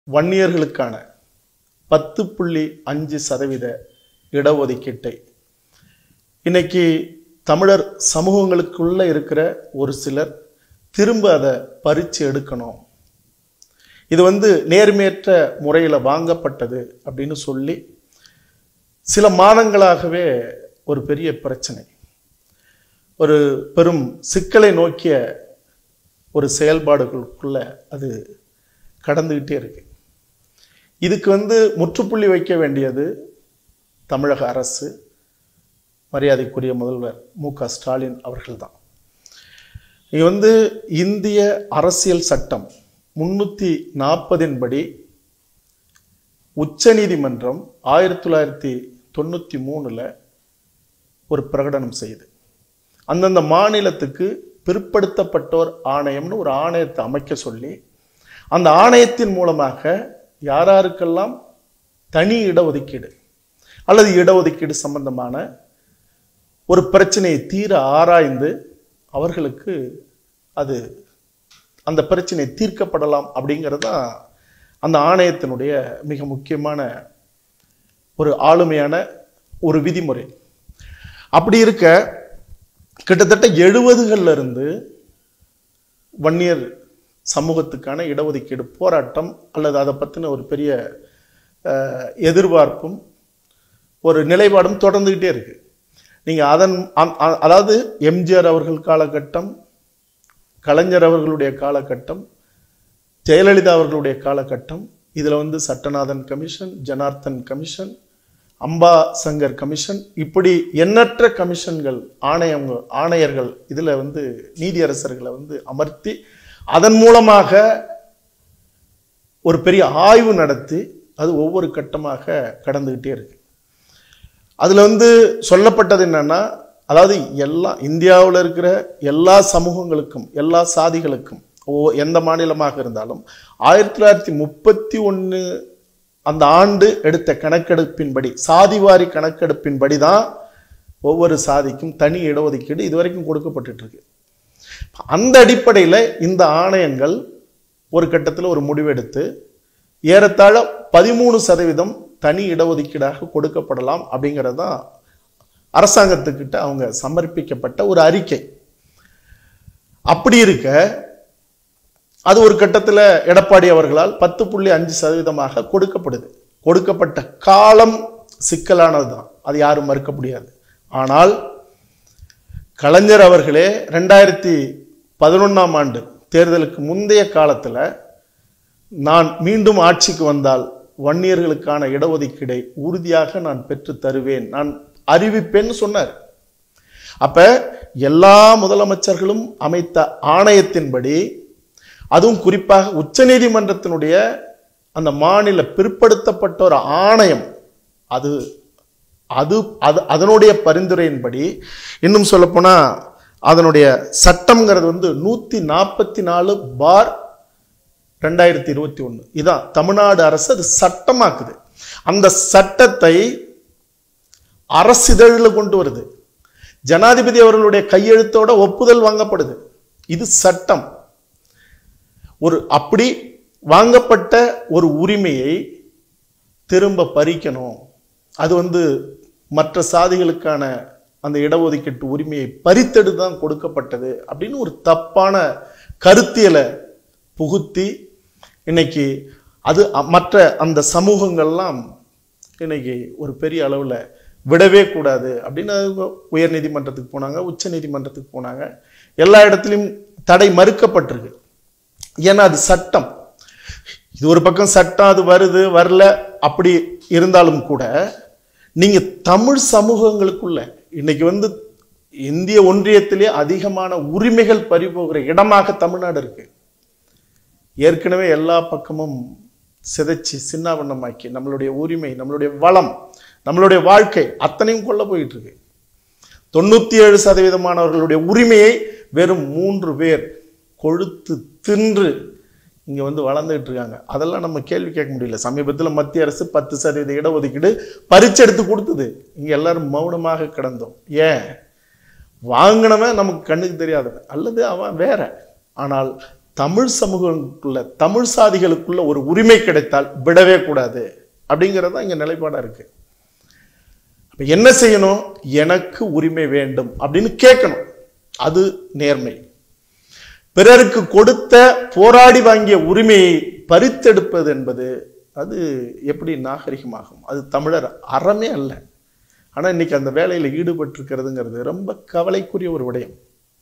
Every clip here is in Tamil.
வன்னியர்களுக்கான பத்து புள்ளி அஞ்சு சதவீத இடஒதுக்கீட்டை இன்னைக்கு தமிழர் சமூகங்களுக்குள்ள இருக்கிற ஒரு சிலர் திரும்ப அதை பறித்து எடுக்கணும் இது வந்து நேர்மையற்ற முறையில் வாங்கப்பட்டது அப்படின்னு சொல்லி சில மாதங்களாகவே ஒரு பெரிய பிரச்சனை ஒரு பெரும் சிக்கலை நோக்கிய ஒரு செயல்பாடுகளுக்குள்ள அது கடந்துக்கிட்டே இருக்கு இதுக்கு வந்து முற்றுப்புள்ளி வைக்க வேண்டியது தமிழக அரசு மரியாதைக்குரிய முதல்வர் மு க ஸ்டாலின் அவர்கள்தான் இது வந்து இந்திய அரசியல் சட்டம் முன்னூற்றி நாற்பதின் படி உச்சநீதிமன்றம் ஆயிரத்தி தொள்ளாயிரத்தி தொண்ணூற்றி மூணில் ஒரு பிரகடனம் செய்யுது அந்தந்த மாநிலத்துக்கு பிற்படுத்தப்பட்டோர் ஆணையம்னு ஒரு ஆணையத்தை அமைக்க சொல்லி அந்த ஆணையத்தின் மூலமாக யாராருக்கெல்லாம் தனி இடஒதுக்கீடு அல்லது இடஒதுக்கீடு சம்பந்தமான ஒரு பிரச்சனையை தீர ஆராய்ந்து அவர்களுக்கு அது அந்த பிரச்சனை தீர்க்கப்படலாம் அப்படிங்கிறது தான் அந்த ஆணையத்தினுடைய மிக முக்கியமான ஒரு ஆளுமையான ஒரு விதிமுறை அப்படி இருக்க கிட்டத்தட்ட எழுபதுகள்ல இருந்து வன்னியர் சமூகத்துக்கான இடஒதுக்கீடு போராட்டம் அல்லது அதை பற்றின ஒரு பெரிய அஹ், எதிர்பார்ப்பும் ஒரு நிலைப்பாடும் தொடர்ந்துக்கிட்டே இருக்கு நீங்கள் அதன் அ- அ- அதாவது எம்ஜிஆர் அவர்கள் காலகட்டம் கலைஞர் அவர்களுடைய காலகட்டம் ஜெயலலிதா அவர்களுடைய காலகட்டம் இதில் வந்து Sattanathan commission Janardhan commission Amba Shankar commission இப்படி எண்ணற்ற கமிஷன்கள் ஆணையங்கள் ஆணையர்கள் இதில் வந்து நீதியரசர்களை வந்து அமர்த்தி அதன் மூலமாக ஒரு பெரிய ஆய்வு நடத்தி அது ஒவ்வொரு கட்டமாக கடந்துக்கிட்டே இருக்கு அதில் வந்து சொல்லப்பட்டது என்னன்னா அதாவது எல்லா இந்தியாவில் இருக்கிற எல்லா சமூகங்களுக்கும் எல்லா சாதிகளுக்கும் ஓ எந்த மாநிலமாக இருந்தாலும் ஆயிரத்தி தொள்ளாயிரத்தி முப்பத்தி ஒன்று அந்த ஆண்டு எடுத்த கணக்கெடுப்பின்படி சாதிவாரி கணக்கெடுப்பின்படி தான் ஒவ்வொரு சாதிக்கும் தனி இடஒதுக்கீடு இதுவரைக்கும் கொடுக்கப்பட்டுட்டு இருக்கு அந்த அடிப்படையில் இந்த ஆணையங்கள் ஒரு கட்டத்தில் ஒரு முடிவெடுத்து ஏறத்தாழ பதிமூணு சதவீதம் தனி இடஒதுக்கீடாக கொடுக்கப்படலாம் அப்படிங்கிறது தான் அரசாங்கத்துக்கிட்ட அவங்க சமர்ப்பிக்கப்பட்ட ஒரு அறிக்கை அப்படி இருக்க அது ஒரு கட்டத்தில் எடப்பாடி அவர்களால் பத்து புள்ளி அஞ்சு சதவீதமாக கொடுக்கப்படுது கொடுக்கப்பட்ட காலம் சிக்கலானது தான் அது யாரும் மறுக்க முடியாது ஆனால் கலைஞர் அவர்களே ரெண்டாயிரத்தி பதினொன்றாம் ஆண்டு தேர்தலுக்கு முந்தைய காலத்தில் நான் மீண்டும் ஆட்சிக்கு வந்தால் வன்னியர்களுக்கான இடஒதுக்கீடை உறுதியாக நான் பெற்று தருவேன் நான் அறிவிப்பேன்னு சொன்னார் அப்ப எல்லா முதலமைச்சர்களும் அமைத்த ஆணையத்தின்படி அதுவும் குறிப்பாக உச்சநீதிமன்றத்தினுடைய அந்த மாநில பிற்படுத்தப்பட்ட ஒரு ஆணையம் அது அது அது அதனுடைய பரிந்துரையின்படி இன்னும் சொல்லப்போனா அதனுடைய சட்டம்ங்கிறது வந்து நூற்றி நாற்பத்தி நாலு பார் ரெண்டாயிரத்தி இருபத்தி ஒன்று இதான் தமிழ்நாடு அரசு அது சட்டமாக்குது அந்த சட்டத்தை அரசிதழில் கொண்டு வருது ஜனாதிபதி அவர்களுடைய கையெழுத்தோட ஒப்புதல் வாங்கப்படுது இது சட்டம் ஒரு அப்படி வாங்கப்பட்ட ஒரு உரிமையை திரும்ப பறிக்கணும் அது வந்து மற்ற சாதிகளுக்கான அந்த இடஒதுக்கீட்டு உரிமையை பறித்தெடு தான் கொடுக்கப்பட்டது அப்படின்னு ஒரு தப்பான கருத்தியலை புகுத்தி இன்னைக்கு அது அ- மற்ற அந்த சமூகங்கள்லாம் இன்னைக்கு ஒரு பெரிய அளவில் விடவே கூடாது அப்படின்னு அவங்க உயர் நீதிமன்றத்துக்கு போனாங்க உச்ச நீதிமன்றத்துக்கு போனாங்க எல்லா இடத்துலையும் தடை மறுக்கப்பட்டிருக்கு ஏன்னா அது சட்டம் இது ஒரு பக்கம் சட்டம் அது வருது வரல அப்படி இருந்தாலும் கூட நீங்க தமிழ் சமூகங்களுக்குள்ள இன்னைக்கு வந்து இந்திய ஒன்றியத்திலே அதிகமான உரிமைகள் பறிபோகிற இடமாக தமிழ்நாடு இருக்கு ஏற்கனவே எல்லா பக்கமும் சிதைச்சு சின்னாவண்ணமாக்கி நம்மளுடைய உரிமை நம்மளுடைய வளம் நம்மளுடைய வாழ்க்கை அத்தனையும் கொள்ள போயிட்டு இருக்கு தொண்ணூத்தி ஏழு சதவீதமானவர்களுடைய உரிமையை வெறும் மூன்று பேர் கொழுத்து தின்று இங்க வந்து வளர்ந்துகிட்டு இருக்காங்க அதெல்லாம் நம்ம கேள்வி கேட்க முடியல சமீபத்தில் மத்திய அரசு பத்து சதவீத இடஒதுக்கீடு பறிச்செடுத்து கொடுத்தது இங்க எல்லாரும் மௌனமாக கிடந்தோம் ஏன் வாங்கினவன் நமக்கு கண்ணுக்கு தெரியாதவன் அல்லது அவன் வேற ஆனால் தமிழ் சமூகங்களுக்குள்ள தமிழ் சாதிகளுக்குள்ள ஒரு உரிமை கிடைத்தால் விடவே கூடாது அப்படிங்கிறது தான் இங்க நிலைப்பாடா இருக்கு அப்ப என்ன செய்யணும் எனக்கு உரிமை வேண்டும் அப்படின்னு கேட்கணும் அது நேர்மை பிறருக்கு கொடுத்த போராடி வாங்கிய உரிமையை பறித்தெடுப்பது என்பது அது எப்படி நாகரிகமாகும் அது தமிழர் அறமே அல்ல ஆனா இன்னைக்கு அந்த வேலையில ஈடுபட்டிருக்கிறதுங்கிறது ரொம்ப கவலைக்குரிய ஒரு விடயம்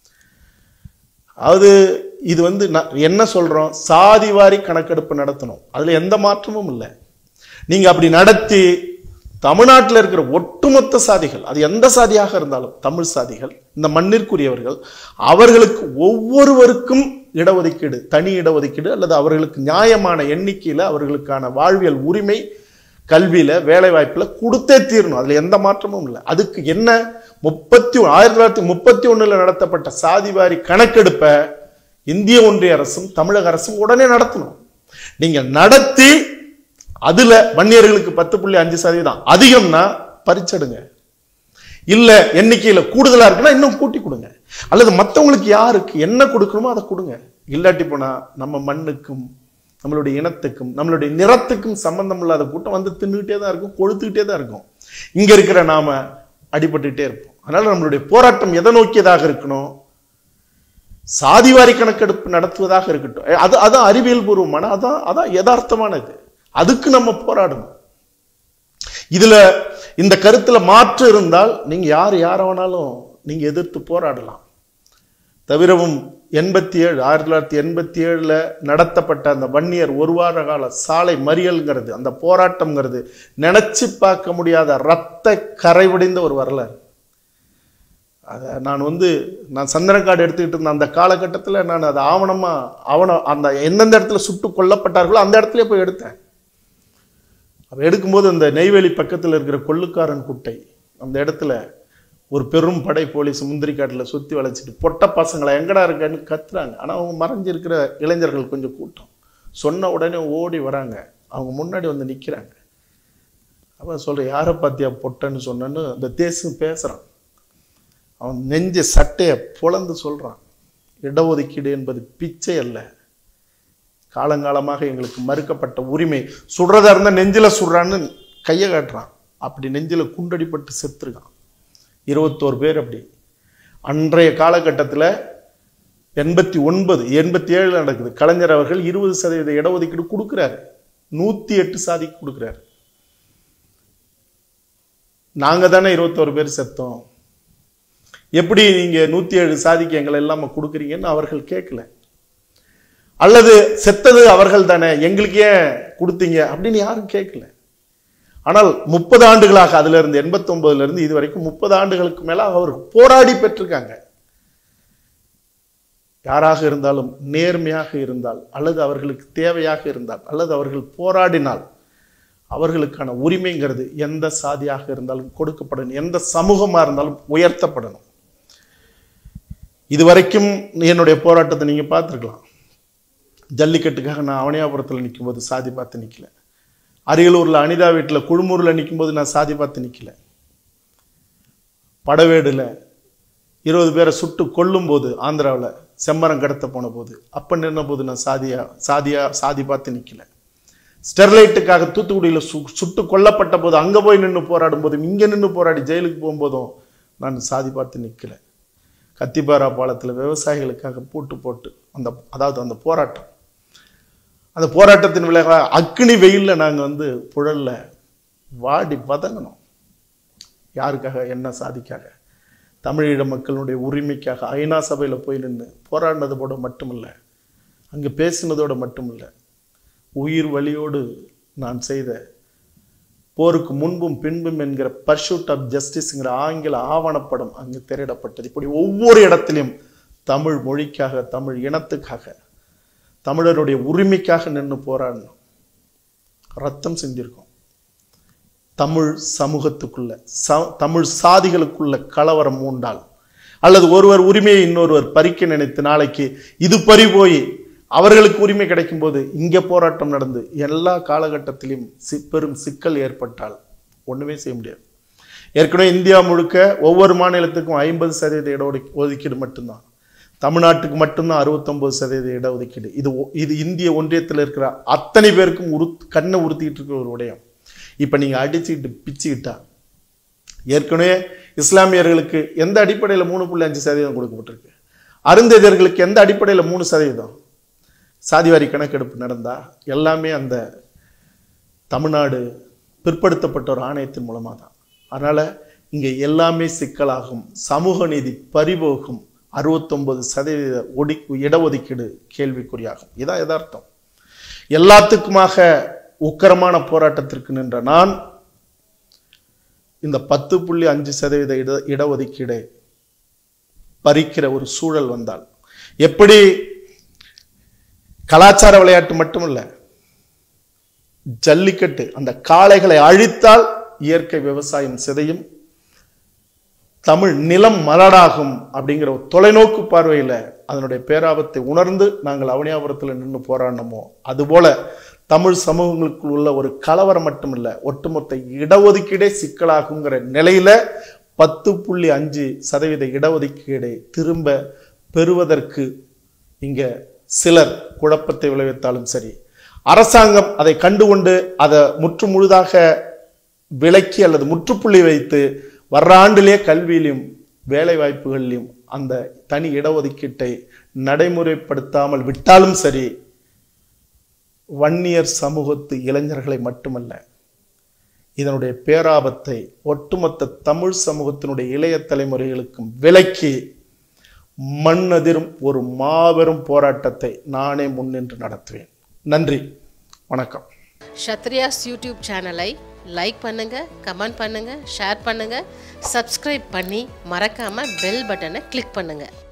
அது இது வந்து நான் என்ன சொல்றோம் சாதி வாரி கணக்கெடுப்பு நடத்தணும் அதுல எந்த மாற்றமும் இல்லை நீங்க அப்படி நடத்தி தமிழ்நாட்டில் இருக்கிற ஒட்டுமொத்த சாதிகள் அது எந்த சாதியாக இருந்தாலும் தமிழ் சாதிகள் இந்த மண்ணிற்குரியவர்கள் அவர்களுக்கு ஒவ்வொருவருக்கும் இடஒதுக்கீடு தனி இடஒதுக்கீடு அல்லது அவர்களுக்கு நியாயமான எண்ணிக்கையில் அவர்களுக்கான வாழ்வியல் உரிமை கல்வியில வேலை வாய்ப்புல கொடுத்தே தீரணும் அதுல எந்த மாற்றமும் இல்லை அதுக்கு என்ன முப்பத்தி ஆயிரத்தி தொள்ளாயிரத்தி முப்பத்தி ஒண்ணுல நடத்தப்பட்ட சாதிவாரி கணக்கெடுப்பை இந்திய ஒன்றிய அரசும் தமிழக அரசும் உடனே நடத்தணும் நீங்க நடத்தி அதுல வன்னியர்களுக்கு பத்து புள்ளி அஞ்சு சதவீதம் அதிகம்னா பறிச்செடுங்க இல்ல எண்ணிக்கையில கூடுதலா இருக்குன்னா இன்னும் கூட்டி கொடுங்க அல்லது மத்தவங்களுக்கு யாருக்கு என்ன கொடுக்கணுமோ அதை கொடுங்க இல்லாட்டி போனா நம்ம மண்ணுக்கும் நம்மளுடைய இனத்துக்கும் நம்மளுடைய நிறத்துக்கும் சம்பந்தம் இல்லாத கூட்டம் வந்து தின்னுகிட்டே தான் இருக்கும் கொழுத்துக்கிட்டே தான் இருக்கும் இங்க இருக்கிற நாம அடிபட்டுக்கிட்டே இருப்போம் அதனால நம்மளுடைய போராட்டம் எதை நோக்கியதாக இருக்கணும் சாதிவாரி கணக்கெடுப்பு நடத்துவதாக இருக்கட்டும் அஹ் அது அதான் அறிவியல் பூர்வமான அதான் அதான் யதார்த்தமானது அதுக்கு நம்ம போராடணும் இதுல இந்த கருத்துல மாற்று இருந்தால் நீங்க யார் யாரை வேணாலும் நீங்க எதிர்த்து போராடலாம் தவிரவும் எண்பத்தி ஏழு ஆயிரத்தி தொள்ளாயிரத்தி எண்பத்தி ஏழுல நடத்தப்பட்ட அந்த வன்னியர் ஒரு வார கால சாலை மறியல்ங்கிறது அந்த போராட்டம்ங்கிறது நினைச்சு பார்க்க முடியாத ரத்த கரைவடைந்த ஒரு வரலாறு அதை நான் வந்து நான் சந்திரக்காடு எடுத்துக்கிட்டு இருந்த அந்த காலகட்டத்தில் நான் அதை ஆவணமா ஆவணம் அந்த எந்தெந்த இடத்துல சுட்டு கொல்லப்பட்டார்களோ அந்த இடத்துல போய் எடுத்தேன் அப்ப எடுக்கும்போது அந்த நெய்வேலி பக்கத்தில் இருக்கிற கொள்ளுக்காரன் குட்டை அந்த இடத்துல ஒரு பெரும் படை போலீஸ் முந்திரிக்காட்டில் சுற்றி வளைச்சிட்டு பொட்ட பசங்களை எங்கடா இருக்கன்னு கத்துறாங்க ஆனால் அவங்க மறைஞ்சிருக்கிற இளைஞர்கள் கொஞ்சம் கூட்டம் சொன்ன உடனே ஓடி வராங்க அவங்க முன்னாடி வந்து நிற்கிறாங்க அவன் சொல்ற யாரை பார்த்தியா பொட்டன்னு சொன்னேன்னு அந்த தேசம் பேசுகிறான் அவன் நெஞ்ச சட்டையை பொளந்து சொல்றான் இடஒதுக்கீடு என்பது பிச்சை அல்ல காலங்காலமாக எங்களுக்கு மறுக்கப்பட்ட உரிமை சுடுறதா இருந்தா நெஞ்சில சுடுறான்னு கையை காட்டுறான் அப்படி நெஞ்சில குண்டடிப்பட்டு செத்துருக்கான் இருபத்தோரு பேர் அப்படி அன்றைய காலகட்டத்தில் எண்பத்தி ஒன்பது எண்பத்தி ஏழுல நடக்குது கலைஞர் அவர்கள் இருபது சதவீத இடஒதுக்கீடு கொடுக்குறாரு நூத்தி எட்டு சாதிக்கு கொடுக்குறாரு நாங்க தானே இருபத்தோரு பேர் செத்தோம் எப்படி நீங்க நூத்தி ஏழு சாதிக்கு எங்களை இல்லாம கொடுக்குறீங்கன்னு அவர்கள் கேட்கல அல்லது செத்தது அவர்கள் தானே எங்களுக்கு ஏன் கொடுத்தீங்க அப்படின்னு யாரும் கேட்கல ஆனால் முப்பது ஆண்டுகளாக அதுல இருந்து எண்பத்தி ஒன்பதுல இருந்து இது வரைக்கும் முப்பது ஆண்டுகளுக்கு மேல அவர் போராடி பெற்றிருக்காங்க யாராக இருந்தாலும் நேர்மையாக இருந்தால் அல்லது அவர்களுக்கு தேவையாக இருந்தால் அல்லது அவர்கள் போராடினால் அவர்களுக்கான உரிமைங்கிறது எந்த சாதியாக இருந்தாலும் கொடுக்கப்படணும் எந்த சமூகமா இருந்தாலும் உயர்த்தப்படணும் இதுவரைக்கும் என்னுடைய போராட்டத்தை நீங்க பார்த்துருக்கலாம் ஜல்லிக்கட்டுக்காக நான் அவனியாபுரத்தில் நிக்கும்போது சாதி பார்த்து நிக்கல அரியலூர்ல அனிதா வீட்டில் குழுமூர்ல நிக்கும்போது நான் சாதி பார்த்து நிக்கல படவேடுல இருபது பேரை சுட்டு கொல்லும்போது ஆந்திராவில் செம்மரம் கடத்த போன போது அப்ப நின்ன போது நான் சாதியா சாதியா சாதி பார்த்து நிக்கல ஸ்டெர்லைட்டுக்காக தூத்துக்குடியில் சு சுட்டு கொல்லப்பட்ட போது அங்க போய் நின்று போராடும் போதும் இங்க நின்று போராடி ஜெயிலுக்கு போகும்போதும் நான் சாதி பார்த்து நிக்கல கத்திப்பாரா பாலத்தில் விவசாயிகளுக்காக பூட்டு போட்டு அந்த அதாவது அந்த போராட்டம் அந்த போராட்டத்தின் விளைவாக அக்னி வெயில்ல நாங்க வந்து புழல்ல வாடி வதங்கணும் யாருக்காக என்ன சாதிக்காக தமிழீழ மக்களுடைய உரிமைக்காக ஐநா சபையில போய் நின்று போராடினதோட மட்டுமில்ல அங்க பேசினதோட மட்டுமில்ல உயிர் வழியோடு நான் செய்த போருக்கு முன்பும் பின்பும் என்கிற பர்சூட் ஆஃப் ஜஸ்டிஸ்ங்கிற ஆங்கில ஆவணப்படம் அங்கு திரையிடப்பட்டது இப்படி ஒவ்வொரு இடத்திலும் தமிழ் மொழிக்காக தமிழ் இனத்துக்காக தமிழருடைய உரிமைக்காக நின்று போராடணும் ரத்தம் செஞ்சிருக்கோம் தமிழ் சமூகத்துக்குள்ள ச- தமிழ் சாதிகளுக்குள்ள கலவரம் மூண்டால் அல்லது ஒருவர் உரிமையை இன்னொருவர் பறிக்க நினைத்து நாளைக்கு இது பறி போய் அவர்களுக்கு உரிமை கிடைக்கும் போது இங்க போராட்டம் நடந்து எல்லா காலகட்டத்திலும் சி- பெரும் சிக்கல் ஏற்பட்டால் ஒண்ணுமே செய்ய முடியாது ஏற்கனவே இந்தியா முழுக்க ஒவ்வொரு மாநிலத்துக்கும் ஐம்பது சதவீத இட ஒதுக்கீடு மட்டும்தான் தமிழ்நாட்டுக்கு மட்டும்தான் அறுபத்தொன்பது சதவீத இடஒதுக்கீடு இது ஒ- இது இந்திய ஒன்றியத்தில் இருக்கிற அத்தனை பேருக்கும் உரு கண்ணை உறுத்திட்டு இருக்கிற ஒரு விடயம் இப்போ நீங்கள் அடிச்சுக்கிட்டு பிச்சுக்கிட்டா ஏற்கனவே இஸ்லாமியர்களுக்கு எந்த அடிப்படையில் மூணு புள்ளி அஞ்சு சதவீதம் கொடுக்கப்பட்டிருக்கு அருந்ததியர்களுக்கு எந்த அடிப்படையில் மூணு சதவீதம் சாதிவாரி கணக்கெடுப்பு நடந்தா எல்லாமே அந்த தமிழ்நாடு பிற்படுத்தப்பட்ட ஒரு ஆணையத்தின் மூலமாக தான் அதனால் இங்கே எல்லாமே சிக்கலாகும் சமூக நீதி பறிபோகும் அறுபத்தொன்பது சதவீத ஒடி இடஒதுக்கீடு கேள்விக்குறியாகும் இதான் யதார்த்தம் எல்லாத்துக்குமாக உக்கரமான போராட்டத்திற்கு நின்ற நான் இந்த பத்து புள்ளி அஞ்சு சதவீத இட இடஒதுக்கீடை பறிக்கிற ஒரு சூழல் வந்தால் எப்படி கலாச்சார விளையாட்டு மட்டுமல்ல ஜல்லிக்கட்டு அந்த காளைகளை அழித்தால் இயற்கை விவசாயம் சிதையும் தமிழ் நிலம் மலடாகும் அப்படிங்கிற ஒரு தொலைநோக்கு பார்வையில் அதனுடைய பேராபத்தை உணர்ந்து நாங்கள் அவனியாபுரத்தில் நின்று போராடினோமோ அதுபோல தமிழ் சமூகங்களுக்குள் உள்ள ஒரு கலவரம் மட்டுமில்ல ஒட்டுமொத்த இடஒதுக்கீடே சிக்கலாகுங்கிற நிலையில பத்து புள்ளி அஞ்சு சதவீத இடஒதுக்கீடை திரும்ப பெறுவதற்கு இங்க சிலர் குழப்பத்தை விளைவித்தாலும் சரி அரசாங்கம் அதை கண்டுகொண்டு அதை முற்று முழுதாக விலக்கி அல்லது முற்றுப்புள்ளி வைத்து வர்ற ஆண்டிலே கல்வியிலும் வேலை வாய்ப்புகளிலும் அந்த தனி இடஒதுக்கீட்டை நடைமுறைப்படுத்தாமல் விட்டாலும் சரி வன்னியர் சமூகத்து இளைஞர்களை மட்டுமல்ல இதனுடைய பேராபத்தை ஒட்டுமொத்த தமிழ் சமூகத்தினுடைய இளைய தலைமுறைகளுக்கும் விலக்கி மண்ணதிரும் ஒரு மாபெரும் போராட்டத்தை நானே முன்னின்று நடத்துவேன் நன்றி வணக்கம் ஷத்ரியாஸ் யூடியூப் சேனலை லைக் பண்ணுங்க கமெண்ட் பண்ணுங்க ஷேர் பண்ணுங்க சப்ஸ்கிரைப் பண்ணி மறக்காம பெல் பட்டனை கிளிக் பண்ணுங்க